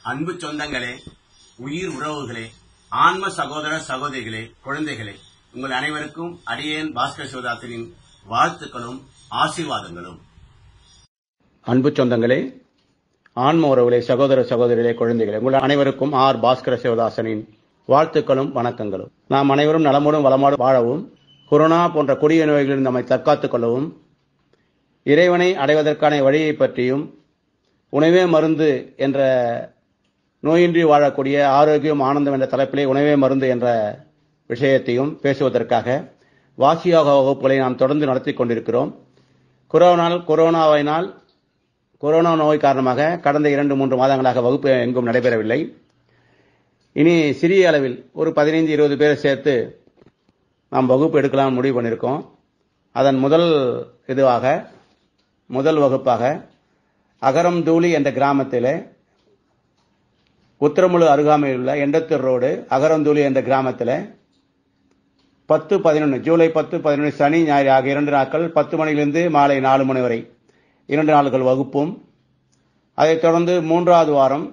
அன்பு சொந்தங்களே உயிர் உறவுகளே ஆன்ம சகோதர சகோதரிகளே குழந்தைகளே உங்கள் அனைவருக்கும் அடியேன் பாஸ்கர் சிவதாசனின் வாழ்த்துக்களும் ஆசீர்வாதங்களும் அன்பு சொந்தங்களே ஆன்ம உறவுகளே சகோதர சகோதரிகளே குழந்தைகளே உங்கள் அனைவருக்கும் ஆர் பாஸ்கர சிவதாசனின் வாழ்த்துக்களும் வணக்கங்களும் நாம் அனைவரும் நலமோடும் வளமோடும் வாழவும் கொரோனா போன்ற கொடிய நோய்களில் நம்மை தற்காத்துக் கொள்ளவும் இறைவனை அடைவதற்கான வழியை பற்றியும் உணவே மருந்து என்ற நோயின்றி வாழக்கூடிய ஆரோக்கியம் ஆனந்தம் என்ற தலைப்பிலே உணவே மருந்து என்ற விஷயத்தையும் பேசுவதற்காக வாசியோக வகுப்புகளை நாம் தொடர்ந்து நடத்தி கொண்டிருக்கிறோம் கொரோனால் கொரோனாவினால் கொரோனா நோய் காரணமாக கடந்த இரண்டு மூன்று மாதங்களாக வகுப்பு எங்கும் நடைபெறவில்லை இனி சிறிய அளவில் ஒரு பதினைந்து இருபது பேரை சேர்த்து நாம் வகுப்பு எடுக்கலாம் முடிவு பண்ணியிருக்கோம் அதன் முதல் இதுவாக முதல் வகுப்பாக அகரம் தூளி என்ற கிராமத்திலே உத்தரமுழு அருகாமையில் உள்ள எண்டத்தூர் ரோடு அகரந்தூளி என்ற கிராமத்தில் பத்து பதினொன்று ஜூலை பத்து பதினொன்று சனி ஞாயிறு ஆகிய இரண்டு நாட்கள் பத்து மணியிலிருந்து மாலை நாலு மணி வரை இரண்டு நாட்கள் வகுப்பும் அதைத் தொடர்ந்து மூன்றாவது வாரம்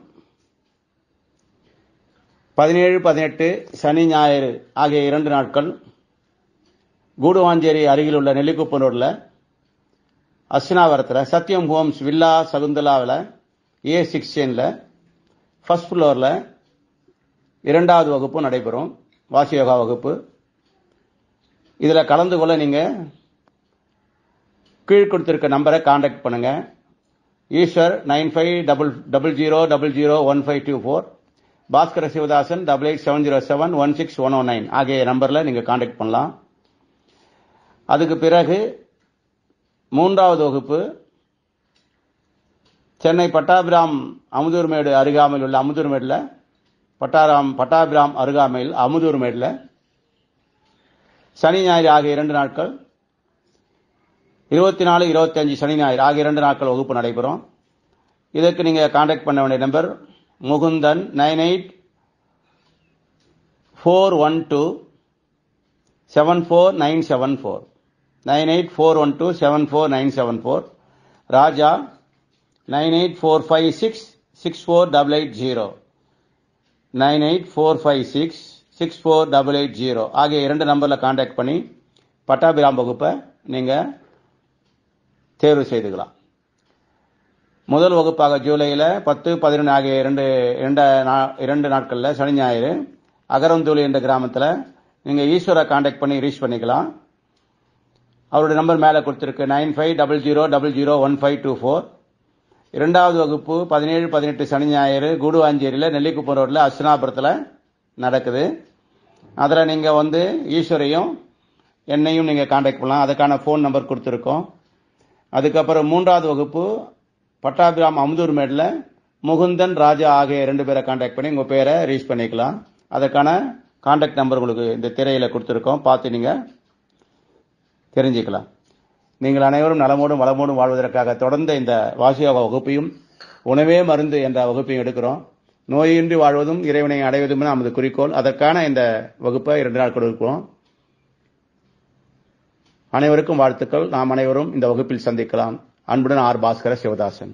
பதினேழு பதினெட்டு சனி ஞாயிறு ஆகிய இரண்டு நாட்கள் கூடுவாஞ்சேரி அருகில் உள்ள நெல்லிக்குப்பம் ரோடில் அஸ்னாவரத்தில் சத்யம் ஹோம்ஸ் வில்லா சகுந்தலாவில் ஏ சிக்ஸ்டீனில் ஃபர்ஸ்ட் ஃப்ளோரில் இரண்டாவது வகுப்பு நடைபெறும் வாசி யோகா வகுப்பு இதில் கலந்து கொள்ள நீங்கள் கீழ் கொடுத்திருக்க நம்பரை காண்டாக்ட் பண்ணுங்கள் Eswar nine five double double zero double zero one five two four Bhaskara Sivadasan double eight seven zero seven one six one one nine ஆகிய நம்பரில் நீங்கள் காண்டாக்ட் பண்ணலாம் அதுக்கு பிறகு மூன்றாவது வகுப்பு சென்னை பட்டாபிராம் அமுதூர்மேடு அருகாமையில் உள்ள அமுதூர்மேடில் பட்டாராம் பட்டாபிராம் அருகாமையில் அமுதூர்மேடில் சனி ஞாயிறு ஆகிய இரண்டு நாட்கள் இருபத்தி நாலு இருபத்தி அஞ்சு சனி ஞாயிறு ஆகிய இரண்டு நாட்கள் வகுப்பு நடைபெறும் இதற்கு நீங்கள் காண்டாக்ட் பண்ண வேண்டிய number Mukundan nine eight four one two seven four nine seven four nine eight four one two seven four nine seven four Raja nine eight four five six six four double eight zero nine eight four five six six four double eight zero ஆகிய இரண்டு நம்பரில் contact பண்ணி பட்டாபிராம் வகுப்பை நீங்கள் தேர்வு செய்துக்கலாம் முதல் வகுப்பாக ஜூலையில் பத்து பதினொன்று ஆகிய இரண்டு இரண்டு நா- இரண்டு நாட்களில் சனி ஞாயிறு அகரந்தூளி என்ற கிராமத்தில் நீங்கள் ஈஸ்வரை காண்டாக்ட் பண்ணி ரீச் பண்ணிக்கலாம் அவருடைய நம்பர் மேலே கொடுத்துருக்கு nine five double zero double zero one five two four இரண்டாவது வகுப்பு பதினேழு பதினெட்டு சனி ஞாயிறு கூடுவாஞ்சேரியில் நெல்லிக்குப்பம் ரோட்டில் அஸ்னாபுரத்தில் நடக்குது அதில் நீங்கள் வந்து ஈஸ்வரையும் என்னையும் நீங்கள் காண்டாக்ட் பண்ணலாம் அதுக்கான ஃபோன் நம்பர் கொடுத்துருக்கோம் அதுக்கப்புறம் மூன்றாவது வகுப்பு பட்டாபிராம் அமுதூர் மேடில் முகுந்தன் ராஜா ஆகிய ரெண்டு பேரை காண்டாக்ட் பண்ணி உங்கள் பேரை ரீச் பண்ணிக்கலாம் அதற்கான காண்டாக்ட் நம்பர் உங்களுக்கு இந்த திரையில் கொடுத்துருக்கோம் பார்த்து நீங்கள் தெரிஞ்சுக்கலாம் நீங்கள் அனைவரும் நலமோடும் வளமோடும் வாழ்வதற்காக தொடர்ந்த இந்த வாசியோக வகுப்பையும் உணவே மருந்து என்ற வகுப்பையும் எடுக்கிறோம் நோயின்றி வாழ்வதும் இறைவனை அடைவதும் நமது குறிக்கோள் அதற்கான இந்த வகுப்பை இரண்டு நாள் கொடுக்கிறோம் அனைவருக்கும் வாழ்த்துக்கள் நாம் அனைவரும் இந்த வகுப்பில் சந்திக்கலாம் அன்புடன் ஆர் பாஸ்கர சிவதாசன்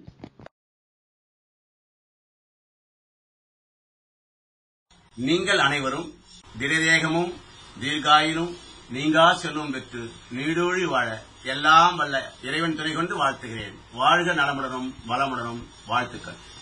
நீங்கள் அனைவரும் திடதேகமும் தீர்காயிலும் நீங்கா செல்வம் பெற்று நீடூழி வாழ எல்லாம் வல்ல இறைவன் துணை கொண்டு வாழ்த்துகிறேன் வாழ்க நலமுடனும் வளமுடனும் வாழ்த்துக்கள்